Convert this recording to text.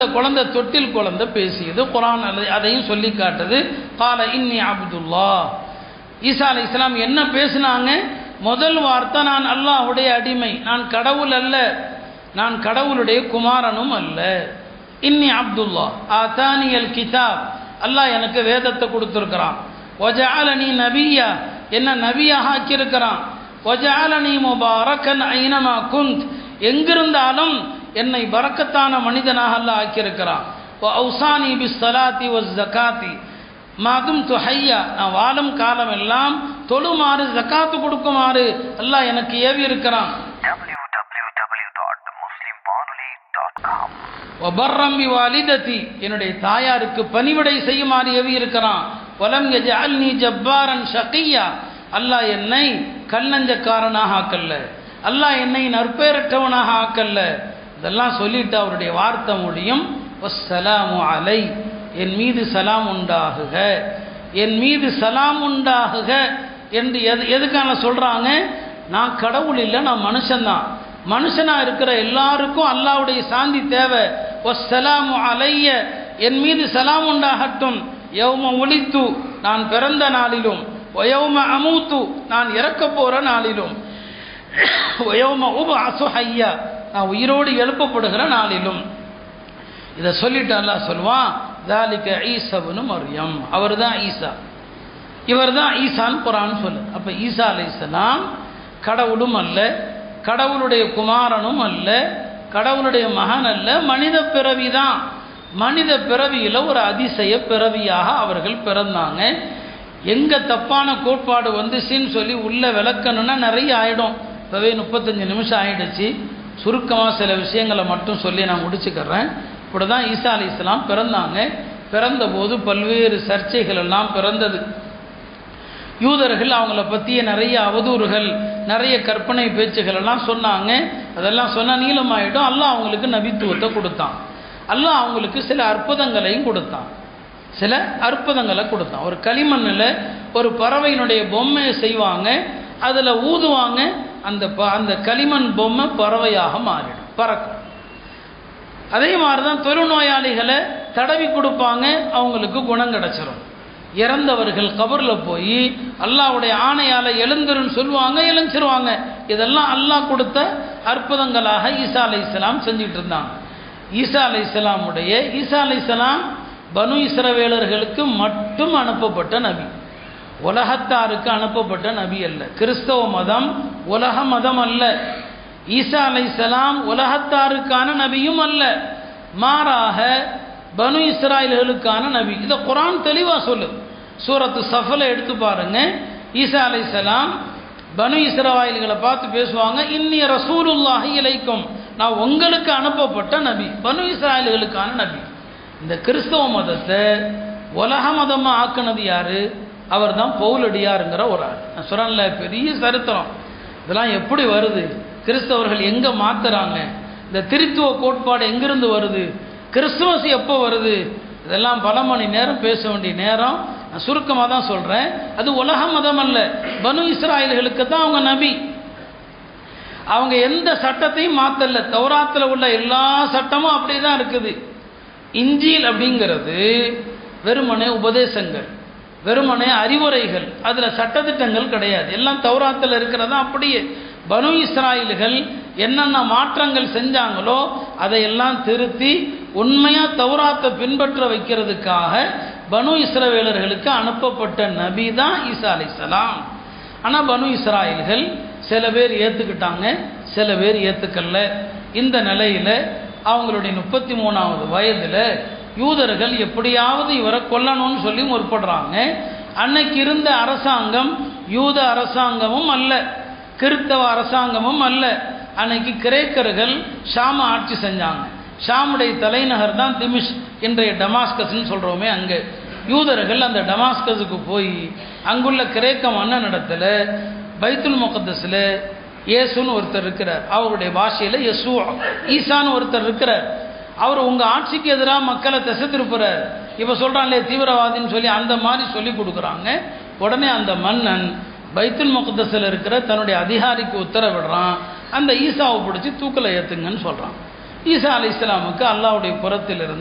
குழந்தை தொட்டில் குழந்தை பேசியது குரான் அதை அதையும் சொல்லி காட்டுது கால இன்னி அப்துல்லா ஈசா அலை இஸ்லாம் என்ன பேசினாங்க முதல் வார்த்தை நான் அல்லாஹ்வுடைய அடிமை நான் கடவுள் அல்ல நான் கடவுளுடைய குமாரனும் அல்ல இன்னி அப்துல்லா ஆத்தானியல் கிதாப் அல்லாஹ் எனக்கு வேதத்தை கொடுத்துருக்கிறான் ஒஜாலனி நபியா என்ன நபியாக ஆக்கியிருக்கிறான் ஒஜாலனி முபாரக்கன் ஐனமா குந்த் எங்கிருந்தாலும் என்னை பரக்கத்தான மனிதனாக அல்லாஹ் ஆக்கியிருக்கிறான் ஔசானி பி சலாத்தி ஒ ஜக்காத்தி மாதும் துஹையா நான் வாழும் காலம் எல்லாம் தொழுமாறு ஜக்காத்து கொடுக்குமாறு அல்லாஹ் எனக்கு ஏவி இருக்கிறான் www.muslimwanuli.com ஒபர்ரம்பி வாலிதத்தி என்னுடைய தாயாருக்கு பணிவிடை செய்யுமாறு ஏவி இருக்கிறான் வலம் யஜஅல்னி ஜப்பாரன் ஷகியா அல்லாஹ் என்னை கல்லஞ்சக்காரனாக ஆக்கல்ல அல்லாஹ் என்னை நற்பேரற்றவனாக ஆக்கல்ல இதெல்லாம் சொல்லிட்டு அவருடைய வார்த்தை முடியும் வஸ்ஸலாமு அலை என் மீது சலாம் உண்டாகுக என் மீது சலாம் உண்டாகுக என்று எது எதுக்கான சொல்கிறாங்க நான் கடவுள் இல்லை நான் மனுஷன்தான் மனுஷனாக இருக்கிற எல்லாருக்கும் அல்லாவுடைய சாந்தி தேவை வஸ்ஸலாமு அலைய என் மீது சலாம் உண்டாகட்டும் யௌம ஒளித்து நான் பிறந்த நாளிலும் ஒயௌம அமூத்து நான் இறக்க போகிற நாளிலும் ஒயௌம உப அசுஹையா நான் உயிரோடு எழுப்பப்படுகிற நாளிலும் இதை சொல்லிட்டு அல்லாஹ் சொல்லுவான் தாலிக்க ஈசவனு மரியம் அவர் தான் ஈசா இவர் தான் ஈசான்னு குரான் சொல்லு அப்போ ஈசா அலைசலாம் கடவுளும் அல்ல கடவுளுடைய குமாரனும் அல்ல கடவுளுடைய மகன் அல்ல மனித பிறவி தான் மனித பிறவியில் ஒரு அதிசய பிறவியாக அவர்கள் பிறந்தாங்க எங்கே தப்பான கோட்பாடு வந்துச்சுன்னு சொல்லி உள்ளே விளக்கணுன்னா நிறைய ஆகிடும் இப்போவே முப்பத்தஞ்சு நிமிஷம் ஆயிடுச்சு சுருக்கமாக சில விஷயங்களை மட்டும் சொல்லி நான் முடிச்சுக்கிறேன் இப்படி தான் ஈசா அலி இஸ்லாம் பிறந்தாங்க பிறந்தபோது பல்வேறு சர்ச்சைகள் எல்லாம் பிறந்தது யூதர்கள் அவங்கள பற்றிய நிறைய அவதூறுகள் நிறைய கற்பனை பேச்சுகள் எல்லாம் சொன்னாங்க அதெல்லாம் சொன்னால் நீளமாயிடும் அல்லாஹ் அவங்களுக்கு நபித்துவத்தை கொடுத்தான் அல்லாஹ் அவங்களுக்கு சில அற்புதங்களையும் கொடுத்தான் சில அற்புதங்களை கொடுத்தான் ஒரு களிமண்ணில் ஒரு பறவையினுடைய பொம்மையை செய்வாங்க அதில் ஊதுவாங்க அந்த ப அந்த களிமண் பொம்மை பறவையாக மாறிடும் பறக்கும் அதே மாதிரி தான் தொழுநோயாளிகளை தடவி கொடுப்பாங்க அவங்களுக்கு குணம் கிடச்சிரும் இறந்தவர்கள் கபரில் போய் அல்லாவுடைய ஆணையால் எழுந்துருன்னு சொல்லுவாங்க எழுஞ்சிருவாங்க இதெல்லாம் அல்லாஹ் கொடுத்த அற்புதங்களாக ஈசா அலை இஸ்லாம் செஞ்சுட்டு இருந்தாங்க ஈசா அலை இஸ்லாமுடைய ஈசா அலை இஸ்லாம் பனு இஸ்ரவேலர்களுக்கு மட்டும் அனுப்பப்பட்ட நபி உலகத்தாருக்கு அனுப்பப்பட்ட நபி அல்ல கிறிஸ்தவ மதம் உலக மதம் அல்ல ஈசா அலை இஸ்லாம் உலகத்தாருக்கான நபியும் அல்ல மாறாக பனு இஸ்ராயல்களுக்கான நபி இதை குரான் தெளிவாக சொல்லு சூரத்து சஃபலை எடுத்து பாருங்க ஈசா அலை சலாம் பனு இஸ்ராயல்களை பார்த்து பேசுவாங்க இன்னிய ரசூலுல்லாஹி இலைக்கும் நான் உங்களுக்கு அனுப்பப்பட்ட நபி பனு இஸ்ராயல்களுக்கான நபி இந்த கிறிஸ்தவ மதத்தை உலக மதமாக ஆக்குனது யாரு அவர் தான் பவுலடியாருங்கிற ஒரு ஆள் நான் சொல்கிறேன்ல பெரிய சரித்திரம் இதெல்லாம் எப்படி வருது கிறிஸ்தவர்கள் எங்கே மாத்துறாங்க இந்த திருத்துவ கோட்பாடு எங்கிருந்து வருது கிறிஸ்துமஸ் எப்போ வருது இதெல்லாம் பல மணி நேரம் பேச வேண்டிய நேரம் நான் சுருக்கமாக தான் சொல்கிறேன் அது உலக மதம் அல்ல பனு இஸ்ராயல்களுக்கு தான் அவங்க நபி அவங்க எந்த சட்டத்தையும் மாற்றல தௌராத்தில் உள்ள எல்லா சட்டமும் அப்படி தான் இருக்குது இஞ்சில் அப்படிங்கிறது வெறுமனே உபதேசங்கள் வெறுமனே அறிவுரைகள் அதில் சட்டத்திட்டங்கள் கிடையாது எல்லாம் தௌராத்தில் இருக்கிறதா அப்படியே பனு இஸ்ராயல்கள் என்னென்ன மாற்றங்கள் செஞ்சாங்களோ அதையெல்லாம் திருத்தி உண்மையாக தௌராத்தை பின்பற்ற வைக்கிறதுக்காக பனு இஸ்ரவேலர்களுக்கு அனுப்பப்பட்ட நபி தான் ஈசா அலிசலாம் ஆனால் பனு இஸ்ராயல்கள் சில பேர் ஏற்றுக்கிட்டாங்க சில பேர் ஏற்றுக்கல்ல இந்த நிலையில் அவங்களுடைய முப்பத்தி மூணாவது வயதில் யூதர்கள் எப்படியாவது இவரை கொல்லணும்னு சொல்லி முற்படுறாங்க அன்னைக்கு இருந்த அரசாங்கம் யூத அரசாங்கமும் அல்ல கிறித்தவ அரசாங்கமும் அல்ல அன்னைக்கு கிரேக்கர்கள் ஷாம ஆட்சி செஞ்சாங்க ஷாமுடைய தலைநகர் தான் திமிஷ் இன்றைய டமாஸ்கஸ்ன்னு சொல்கிறோமே அங்கே யூதர்கள் அந்த டமாஸ்கஸுக்கு போய் அங்குள்ள கிரேக்க மன்னனிடத்தில் பைத்துல் முகத்தஸில் இயேசுன்னு ஒருத்தர் இருக்கிறார் அவருடைய பாஷையில் யசு ஈசான்னு ஒருத்தர் இருக்கிறார் அவர் உங்கள் ஆட்சிக்கு எதிராக மக்களை திசை திருப்புறார் இப்போ சொல்கிறாங்களே தீவிரவாதின்னு சொல்லி அந்த மாதிரி சொல்லி கொடுக்குறாங்க உடனே அந்த மன்னன் பைத்துல் முகத்தஸில் இருக்கிற தன்னுடைய அதிகாரிக்கு உத்தரவிடுறான் அந்த ஈசாவை பிடிச்சி தூக்கில் ஏற்றுங்கன்னு சொல்கிறான் ஈசா அலை இஸ்லாமுக்கு அல்லாவுடைய புறத்திலிருந்து